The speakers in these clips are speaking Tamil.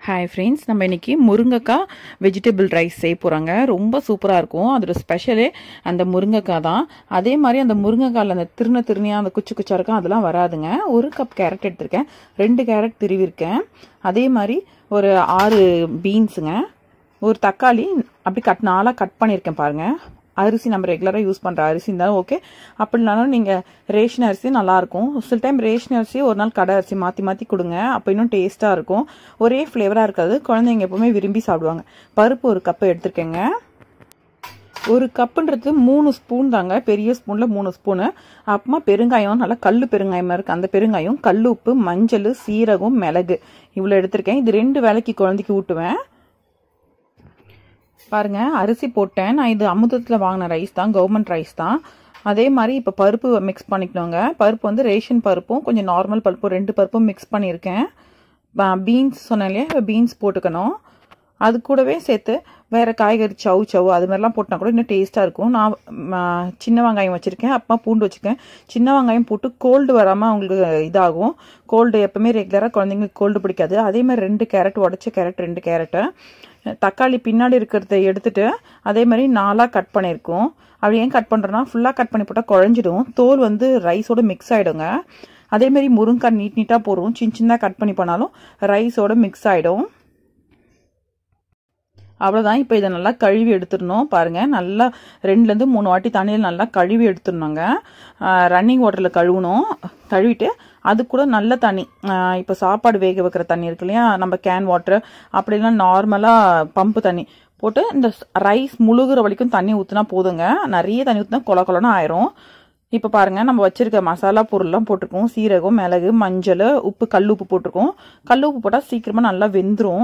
ஹாய் ஃப்ரெண்ட்ஸ் நம்ம இன்னைக்கு முருங்கைக்காய் வெஜிடபிள் ரைஸ் செய்ய போகிறாங்க ரொம்ப சூப்பராக இருக்கும் அதோட ஸ்பெஷலே அந்த முருங்கைக்காய் தான் அதே மாதிரி அந்த முருங்கைக்காயில் அந்த திருண திருணியாக அந்த குச்சி குச்சா இருக்கும் அதெல்லாம் வராதுங்க ஒரு கப் கேரட் எடுத்திருக்கேன் ரெண்டு கேரட் திருவிருக்கேன் அதே மாதிரி ஒரு ஆறு பீன்ஸுங்க ஒரு தக்காளி அப்படி கட் நாளாக கட் பண்ணியிருக்கேன் பாருங்கள் அரிசி நம்ம ரெகுலராக யூஸ் பண்ணுற அரிசி இருந்தாலும் ஓகே அப்படினாலும் நீங்கள் ரேஷன் அரிசி நல்லாயிருக்கும் சில டைம் ரேஷன் அரிசி ஒரு நாள் கடை அரிசி மாற்றி மாற்றி கொடுங்க அப்போ இன்னும் டேஸ்ட்டாக இருக்கும் ஒரே ஃப்ளேவராக இருக்காது குழந்தைங்க எப்போவுமே விரும்பி சாப்பிடுவாங்க பருப்பு ஒரு கப்பு எடுத்துருக்கேங்க ஒரு கப்புன்றது மூணு ஸ்பூன் தாங்க பெரிய ஸ்பூனில் மூணு ஸ்பூனு அப்புறமா பெருங்காயம் நல்லா கல் பெருங்காயமாக இருக்குது அந்த பெருங்காயம் கல் உப்பு மஞ்சள் சீரகம் மிளகு இவ்வளோ எடுத்திருக்கேன் இது ரெண்டு வேலைக்கு குழந்தைக்கு ஊட்டுவேன் பாருங்க அரிசி போட்டேன் நான் இது அமுதத்தில் வாங்கின ரைஸ் தான் கவர்மெண்ட் ரைஸ் தான் அதே மாதிரி இப்போ பருப்பு மிக்ஸ் பண்ணிக்கணுங்க பருப்பு வந்து ரேஷன் பருப்பும் கொஞ்சம் நார்மல் பருப்பும் ரெண்டு பருப்பும் மிக்ஸ் பண்ணியிருக்கேன் பீன்ஸ் சொன்னேன் இல்லையா பீன்ஸ் போட்டுக்கணும் அது கூடவே சேர்த்து வேறு காய்கறி சவு சவு அது மாதிரிலாம் போட்டால் கூட இன்னும் டேஸ்ட்டாக இருக்கும் நான் சின்ன வெங்காயம் வச்சுருக்கேன் அப்புறமா பூண்டு வச்சுருக்கேன் சின்ன வெங்காயம் போட்டு கோல்டு வராமல் அவங்களுக்கு இதாகும் கோல்டு எப்பவுமே ரெகுலராக குழந்தைங்களுக்கு கோல்டு பிடிக்காது அதே மாதிரி ரெண்டு கேரட் உடச்ச கேரட் ரெண்டு கேரட்டு தக்காளி பின்னாடி இருக்கிறத எடுத்துட்டு அதே மாதிரி நாலாக கட் பண்ணியிருக்கோம் அப்படி ஏன் கட் பண்ணுறோன்னா ஃபுல்லாக கட் பண்ணி போட்டால் குழஞ்சிடும் தோல் வந்து ரைஸோட மிக்ஸ் ஆகிடுங்க அதே மாதிரி முருங்காய் நீட் நீட்டாக போடுவோம் சின்ன சின்னதாக கட் பண்ணி பண்ணாலும் ரைஸோட மிக்ஸ் ஆகிடும் அவ்வளோதான் இப்போ இதை நல்லா கழுவி எடுத்துடணும் பாருங்கள் நல்லா ரெண்டுலேருந்து மூணு வாட்டி தண்ணியில் நல்லா கழுவி எடுத்துடணுங்க ரன்னிங் வாட்டரில் கழுவணும் கழுவிட்டு அது கூட நல்ல தண்ணி இப்போ சாப்பாடு வேக வைக்கிற தண்ணி இருக்கு இல்லையா நம்ம கேன் வாட்டர் அப்படிலாம் நார்மலாக பம்பு தண்ணி போட்டு இந்த ரைஸ் முழுகிற வரைக்கும் தண்ணி ஊற்றினா போதுங்க நிறைய தண்ணி ஊற்றினா கொல கொலன்னு ஆயிரும் இப்போ பாருங்கள் நம்ம வச்சிருக்க மசாலா பொருள்லாம் போட்டிருக்கோம் சீரகம் மிளகு மஞ்சள் உப்பு கல் உப்பு போட்டிருக்கோம் கல் உப்பு போட்டால் சீக்கிரமாக நல்லா வெந்துடும்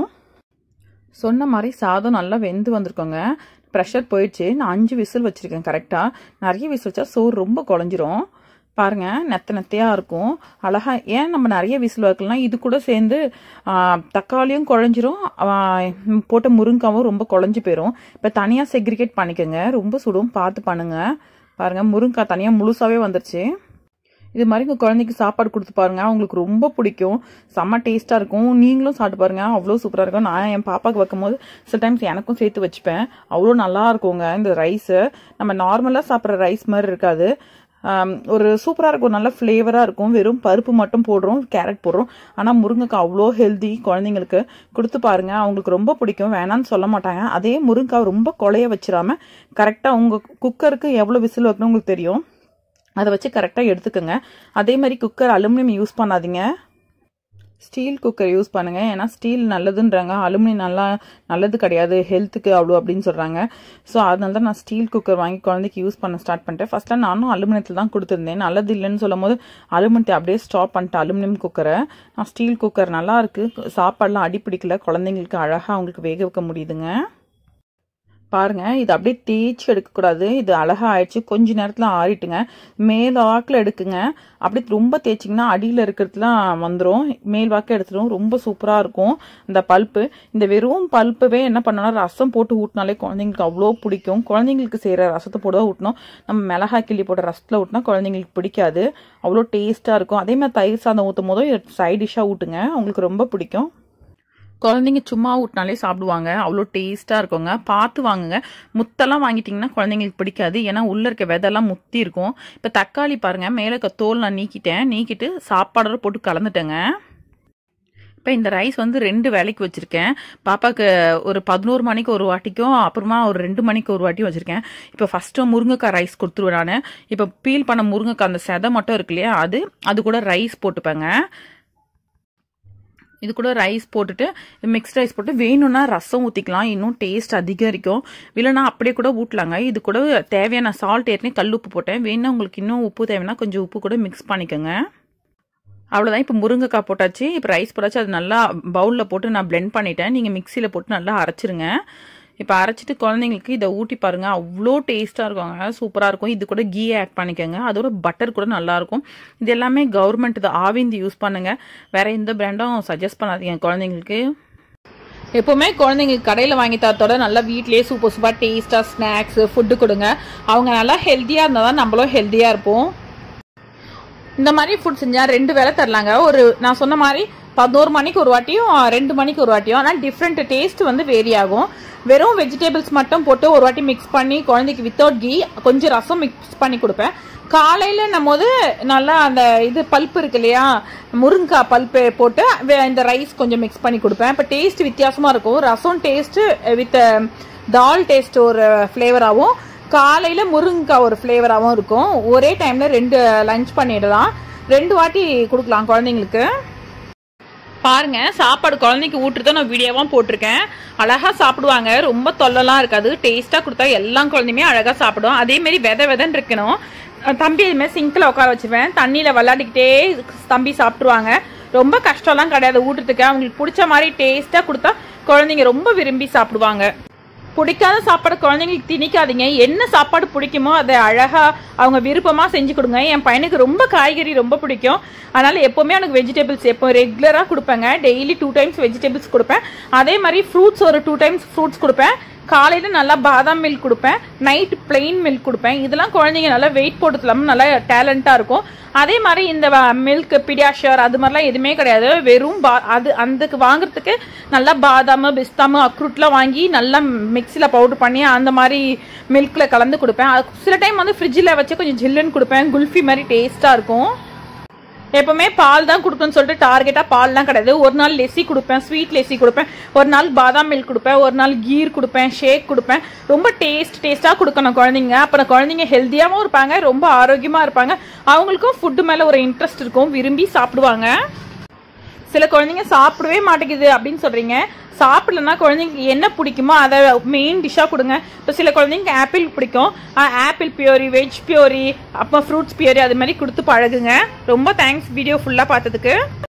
சொன்ன மாதிரி சாதம் நல்லா வெந்து வந்திருக்கோங்க ப்ரெஷர் போயிடுச்சு நான் அஞ்சு விசில் வச்சுருக்கேன் கரெக்டாக நிறைய விசில் வச்சா சோறு ரொம்ப குழஞ்சிரும் பாருங்க நெத்த நெத்தையாக இருக்கும் அழகா ஏன் நம்ம நிறைய விசில் வைக்கலாம் இது கூட சேர்ந்து தக்காளியும் குழஞ்சிரும் போட்ட முருங்காவும் ரொம்ப குழஞ்சி போயிடும் இப்போ தனியாக செக்ரிகேட் பண்ணிக்கோங்க ரொம்ப சுடும் பார்த்து பண்ணுங்க பாருங்க முருங்காய் தனியாக முழுசாவே வந்துருச்சு இது மாதிரி உங்கள் குழந்தைக்கு சாப்பாடு கொடுத்து பாருங்க அவங்களுக்கு ரொம்ப பிடிக்கும் செம்ம டேஸ்ட்டாக இருக்கும் நீங்களும் சாப்பிட்டு பாருங்க அவ்வளோ சூப்பராக இருக்கும் நான் என் பாப்பாவுக்கு வைக்கும் போது சில டைம்ஸ் எனக்கும் சேர்த்து வச்சுப்பேன் அவ்வளோ நல்லா இருக்குங்க இந்த ரைஸு நம்ம நார்மலாக சாப்பிட்ற ரைஸ் மாதிரி இருக்காது ஒரு சூப்பராக இருக்கும் நல்ல ஃப்ளேவராக இருக்கும் வெறும் பருப்பு மட்டும் போடுறோம் கேரட் போடுறோம் ஆனால் முருங்கைக்காய் அவ்வளோ ஹெல்தி குழந்தைங்களுக்கு கொடுத்து பாருங்க அவங்களுக்கு ரொம்ப பிடிக்கும் வேணான்னு சொல்ல மாட்டாங்க அதே முருங்கைக்காய் ரொம்ப கொலைய வச்சிடாம கரெக்டாக உங்கள் குக்கருக்கு எவ்வளோ விசில் வைக்கணும் உங்களுக்கு தெரியும் அதை வச்சு கரெக்டாக எடுத்துக்கோங்க அதே மாதிரி குக்கர் அலுமினியம் யூஸ் பண்ணாதீங்க ஸ்டீல் குக்கர் யூஸ் பண்ணுங்க ஏன்னா ஸ்டீல் நல்லதுன்றாங்க அலுமினியம் நல்லா நல்லது கிடையாது ஹெல்த்துக்கு அவ்வளோ அப்படின்னு சொல்கிறாங்க ஸோ அதனால தான் நான் ஸ்டீல் குக்கர் வாங்கி குழந்தைக்கு யூஸ் பண்ண ஸ்டார்ட் பண்ணிட்டேன் ஃபஸ்ட்டாக நானும் அலுமினியத்தில் தான் கொடுத்துருந்தேன் நல்லது இல்லைன்னு சொல்லும் போது அலுமினியத்தை அப்படியே ஸ்டாப் பண்ணிட்டேன் அலுமினியம் குக்கரை நான் ஸ்டீல் குக்கர் நல்லா இருக்குது சாப்பாடெலாம் அடி பிடிக்கல குழந்தைங்களுக்கு அழகாக அவங்களுக்கு வேக வைக்க முடியுதுங்க பாருங்க இது அப்படியே தேய்ச்சி எடுக்கக்கூடாது இது அழகா ஆயிடுச்சு கொஞ்ச நேரத்தில் ஆறிட்டுங்க மேல் வாக்கில் எடுக்குங்க அப்படி ரொம்ப தேய்ச்சிங்கன்னா அடியில் இருக்கிறதுலாம் வந்துடும் மேல் வாக்கில் எடுத்துடும் ரொம்ப சூப்பராக இருக்கும் இந்த பல்ப்பு இந்த வெறும் பல்ப்பவே என்ன பண்ணோம்னா ரசம் போட்டு ஊட்டினாலே குழந்தைங்களுக்கு அவ்வளோ பிடிக்கும் குழந்தைங்களுக்கு செய்கிற ரசத்தை போட்டு தான் ஊட்டணும் நம்ம மிளகா கிள்ளி போட்ட ரசத்தில் ஊட்டினா குழந்தைங்களுக்கு பிடிக்காது அவ்வளோ டேஸ்ட்டாக இருக்கும் அதே மாதிரி தயிர் சாதம் ஊற்றும் போதும் சைட் டிஷ்ஷாக ஊட்டுங்க அவங்களுக்கு ரொம்ப பிடிக்கும் குழந்தைங்க சும்மா ஊட்டினாலே சாப்பிடுவாங்க அவ்வளோ டேஸ்ட்டாக இருக்குங்க பார்த்து வாங்குங்க முத்தெல்லாம் வாங்கிட்டிங்கன்னா குழந்தைங்களுக்கு பிடிக்காது ஏன்னா உள்ளே இருக்க விதெல்லாம் முத்தி இருக்கும் இப்போ தக்காளி பாருங்கள் மேலே இருக்க தோல் நான் நீக்கிட்டேன் நீக்கிட்டு சாப்பாடோட போட்டு கலந்துட்டேங்க இப்போ இந்த ரைஸ் வந்து ரெண்டு வேலைக்கு வச்சுருக்கேன் பாப்பாவுக்கு ஒரு பதினோரு மணிக்கு ஒரு வாட்டிக்கும் அப்புறமா ஒரு ரெண்டு மணிக்கு ஒரு வாட்டியும் வச்சுருக்கேன் இப்போ ஃபஸ்ட்டு முருங்கைக்காய் ரைஸ் கொடுத்துருவேன் நான் இப்போ பீல் பண்ண முருங்கைக்காய் அந்த செதை மட்டும் இருக்கு இல்லையா அது அது கூட ரைஸ் போட்டுப்பேங்க இது கூட ரைஸ் போட்டுட்டு மிக்ஸ்ட் ரைஸ் போட்டு வேணும்னா ரசம் ஊற்றிக்கலாம் இன்னும் டேஸ்ட் அதிகரிக்கும் இல்லைனா அப்படியே கூட ஊட்டலாங்க இது கூட தேவையான சால்ட் ஏற்கனவே கல் உப்பு போட்டேன் வேணும்னா உங்களுக்கு இன்னும் உப்பு தேவைன்னா கொஞ்சம் உப்பு கூட மிக்ஸ் பண்ணிக்கோங்க அவ்வளோதான் இப்போ முருங்கைக்காய் போட்டாச்சு இப்போ ரைஸ் போட்டாச்சு அது நல்லா பவுலில் போட்டு நான் பிளெண்ட் பண்ணிட்டேன் நீங்கள் மிக்சியில் போட்டு நல்லா அரைச்சிருங்க இப்போ அரைச்சிட்டு குழந்தைங்களுக்கு இதை ஊட்டி பாருங்கள் அவ்வளோ டேஸ்ட்டாக இருக்குங்க சூப்பராக இருக்கும் இது கூட கீ ஆட் பண்ணிக்கோங்க அதோட பட்டர் கூட நல்லாயிருக்கும் இது எல்லாமே கவர்மெண்ட் இது ஆவிந்து யூஸ் பண்ணுங்கள் வேறு எந்த பிராண்டும் சஜஸ்ட் பண்ணாதீங்க குழந்தைங்களுக்கு எப்போவுமே குழந்தைங்களுக்கு கடையில் வாங்கி தரத்தோட நல்லா வீட்லேயே சூப்பர் சூப்பர் டேஸ்ட்டாக ஸ்நாக்ஸ் ஃபுட்டு கொடுங்க அவங்க நல்லா ஹெல்த்தியாக இருந்தால் தான் நம்மளும் ஹெல்த்தியாக இருப்போம் இந்த மாதிரி ஃபுட் செஞ்சால் ரெண்டு வேளை தரலாங்க ஒரு நான் சொன்ன மாதிரி பதினோரு மணிக்கு ஒரு வாட்டியும் ரெண்டு மணிக்கு ஒரு வாட்டியும் ஆனால் டிஃப்ரெண்ட் டேஸ்ட் வந்து வேரி ஆகும் வெறும் வெஜிடபிள்ஸ் மட்டும் போட்டு ஒரு வாட்டி மிக்ஸ் பண்ணி குழந்தைக்கு வித்தவுட் கீ கொஞ்சம் ரசம் மிக்ஸ் பண்ணி கொடுப்பேன் காலையில் நம்ம போது நல்லா அந்த இது பல்ப் இருக்கு இல்லையா முருங்கைக்காய் பல்ப்பு போட்டு வே- இந்த ரைஸ் கொஞ்சம் மிக்ஸ் பண்ணி கொடுப்பேன் இப்போ டேஸ்ட் வித்தியாசமாக இருக்கும் rasam taste with dal taste ஒரு ஃப்ளேவராகவும் காலையில் முருங்கைக்காய் ஒரு ஃப்ளேவராகவும் இருக்கும் ஒரே டைமில் ரெண்டு லஞ்ச் பண்ணிடலாம் ரெண்டு வாட்டி கொடுக்கலாம் குழந்தைங்களுக்கு பாருங்க சாப்பாடு குழந்தைக்கு ஊட்டுறத நான் வீடியோவாக போட்டிருக்கேன் அழகா சாப்பிடுவாங்க ரொம்ப தொல்லலாம் இருக்காது டேஸ்ட்டாக கொடுத்தா எல்லா குழந்தையுமே அழகா சாப்பிடும் அதே மாதிரி வித விதன்னு இருக்கணும் அஹ் தம்பி இதுமாதிரி சிங்கில் உட்கார வச்சுருவேன் தண்ணியில் விளையாடிக்கிட்டே தம்பி சாப்பிட்ருவாங்க ரொம்ப கஷ்டம்லாம் கிடையாது ஊட்டுறதுக்கு அவங்களுக்கு பிடிச்ச மாதிரி டேஸ்ட்டாக கொடுத்தா குழந்தைங்க ரொம்ப விரும்பி சாப்பிடுவாங்க பிடிக்காத சாப்பாடு குழந்தைங்களுக்கு திணிக்காதீங்க என்ன சாப்பாடு பிடிக்குமோ அதை அழகா அவங்க விருப்பமா செஞ்சு கொடுங்க என் பையனுக்கு ரொம்ப காய்கறி ரொம்ப பிடிக்கும் அதனால எப்பவுமே எனக்கு வெஜிடபிள்ஸ் எப்போ ரெகுலராக கொடுப்பேங்க டெய்லி டூ டைம்ஸ் வெஜிடபிள்ஸ் கொடுப்பேன் அதே மாதிரி ஃப்ரூட்ஸ் ஒரு டூ டைம்ஸ் ஃப்ரூட்ஸ் கொடுப்பேன் காலையில் நல்லா பாதாம் மில்க் கொடுப்பேன் நைட் பிளெயின் மில்க் கொடுப்பேன் இதெல்லாம் குழந்தைங்க நல்லா வெயிட் போட்டது இல்லாமல் நல்லா டேலண்டாக இருக்கும் அதே மாதிரி இந்த மில்க் பிடியாஷர் அது மாதிரிலாம் எதுவுமே கிடையாது வெறும் பா அது அதுக்கு வாங்குறதுக்கு நல்லா பாதாம் பிஸ்தாமு அக்ரூட்லாம் வாங்கி நல்லா மிக்சியில் பவுடர் பண்ணி அந்த மாதிரி மில்கில் கலந்து கொடுப்பேன் அது சில டைம் வந்து ஃப்ரிட்ஜில் வச்சு கொஞ்சம் ஜில்லுன்னு கொடுப்பேன் குல்ஃபி மாதிரி டேஸ்ட்டாக இருக்கும் எப்பவுமே பால் தான் கொடுக்கணும்னு சொல்லிட்டு டார்கெட்டாக பால்லாம் கிடையாது ஒரு நாள் லெசி கொடுப்பேன் ஸ்வீட் லெசி கொடுப்பேன் ஒரு நாள் பாதாம் மில்க் கொடுப்பேன் ஒரு நாள் கீர் கொடுப்பேன் ஷேக் கொடுப்பேன் ரொம்ப டேஸ்ட் டேஸ்ட்டாக கொடுக்கணும் குழந்தைங்க அப்புறம் குழந்தைங்க ஹெல்த்தியாகவும் இருப்பாங்க ரொம்ப ஆரோக்கியமாக இருப்பாங்க அவங்களுக்கும் ஃபுட்டு மேலே ஒரு இன்ட்ரெஸ்ட் இருக்கும் விரும்பி சாப்பிடுவாங்க சில குழந்தைங்க சாப்பிடவே மாட்டேங்குது அப்படின்னு சொல்றீங்க சாப்பிடலன்னா குழந்தைங்களுக்கு என்ன பிடிக்குமோ அதை மெயின் டிஷ்ஷாக கொடுங்க இப்போ சில குழந்தைங்க ஆப்பிள் பிடிக்கும் ஆப்பிள் பியூரி வெஜ் பியூரி அப்புறம் ஃப்ரூட்ஸ் பியூரி அது மாதிரி கொடுத்து பழகுங்க ரொம்ப தேங்க்ஸ் வீடியோ ஃபுல்லாக பார்த்ததுக்கு